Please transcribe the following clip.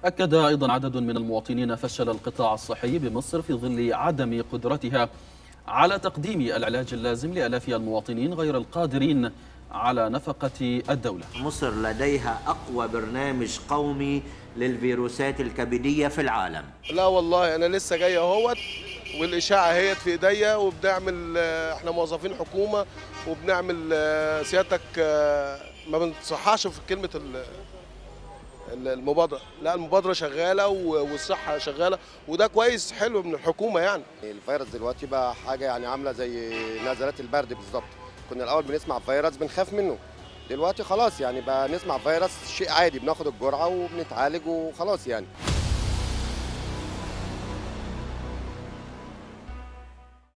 أكد أيضا عدد من المواطنين فشل القطاع الصحي بمصر في ظل عدم قدرتها على تقديم العلاج اللازم لآلاف المواطنين غير القادرين على نفقة الدولة مصر لديها أقوى برنامج قومي للفيروسات الكبدية في العالم لا والله انا لسه جاي اهوت والاشاعه اهيت في ايديا وبنعمل آه، احنا موظفين حكومه وبنعمل آه، سيادتك آه، ما بنصححش في كلمه ال- ال- المبادره لا المبادره شغاله و- والصحه شغاله وده كويس حلو من الحكومه يعني الفيروس دلوقتي بقى حاجه يعني عامله زي نزلات البرد بالظبط كنا الاول بنسمع فيروس بنخاف منه دلوقتي خلاص يعني بقى نسمع فيروس شيء عادي بناخد الجرعه وبنتعالج وخلاص يعني